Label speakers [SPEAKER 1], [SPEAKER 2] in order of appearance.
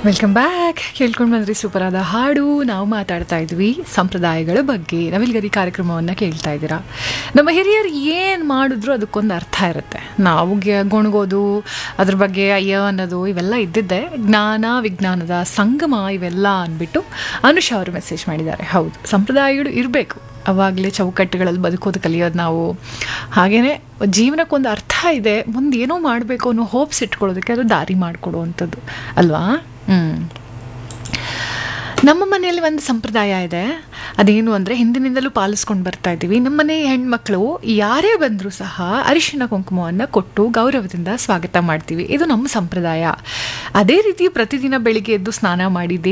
[SPEAKER 1] welcome back ಕೇಳ್ಕೊಂಡು ಬಂದ್ರಿ super ಆದ ಹಾಡು ನಾವು ಮಾತಾಡ್ತಾ ಇದ್ವಿ ಸಂಪ್ರದಾಯಗಳ ಬಗ್ಗೆ ನವಿಲ್ಗರಿ ಕಾರ್ಯಕ್ರಮವನ್ನು ಕೇಳ್ತಾ ಇದ್ದೀರಾ ನಮ್ಮ ಹಿರಿಯರು ಏನು ಮಾಡಿದ್ರು ಅದಕ್ಕೊಂದು ಅರ್ಥ ಇರುತ್ತೆ ನಾವು ಗೆ- ಗೊಣಗೋದು ಅದ್ರ ಬಗ್ಗೆ ಅಯ್ಯ ಅನ್ನೋದು ಇವೆಲ್ಲ ಇದ್ದಿದ್ದೆ ಜ್ಞಾನ ವಿಜ್ಞಾನದ ಸಂಗಮ ಇವೆಲ್ಲ ಅಂದ್ಬಿಟ್ಟು ಅನುಷ ಅವರು ಮೆಸೇಜ್ ಮಾಡಿದ್ದಾರೆ ಹೌದು ಸಂಪ್ರದಾಯಗಳು ಇರಬೇಕು ಅವಾಗಲೇ ಚೌಕಟ್ಟುಗಳಲ್ಲಿ ಬದುಕೋದು ಕಲಿಯೋದು ನಾವು ಹಾಗೆಯೇ ಜೀವನಕ್ಕೊಂದು ಅರ್ಥ ಇದೆ ಮುಂದೆ ಏನೋ ಮಾಡಬೇಕು ಅನ್ನೋ ಹೋಪ್ಸ್ ಇಟ್ಕೊಳ್ಳೋದಕ್ಕೆ ಅದು ದಾರಿ ಮಾಡಿಕೊಡುವಂಥದ್ದು ಅಲ್ವಾ ಹ್ಞೂ ನಮ್ಮ ಮನೆಯಲ್ಲಿ ಒಂದು ಸಂಪ್ರದಾಯ ಇದೆ ಅದೇನು ಅಂದರೆ ಹಿಂದಿನಿಂದಲೂ ಪಾಲಿಸ್ಕೊಂಡು ಬರ್ತಾ ಇದ್ದೀವಿ ನಮ್ಮ ಮನೆ ಹೆಣ್ಮಕ್ಳು ಯಾರೇ ಬಂದರೂ ಸಹ ಅರಿಶಿನ ಕುಂಕುಮವನ್ನು ಕೊಟ್ಟು ಗೌರವದಿಂದ ಸ್ವಾಗತ ಮಾಡ್ತೀವಿ ಇದು ನಮ್ಮ ಸಂಪ್ರದಾಯ ಅದೇ ರೀತಿ ಪ್ರತಿದಿನ ಬೆಳಿಗ್ಗೆ ಎದ್ದು ಸ್ನಾನ ಮಾಡಿ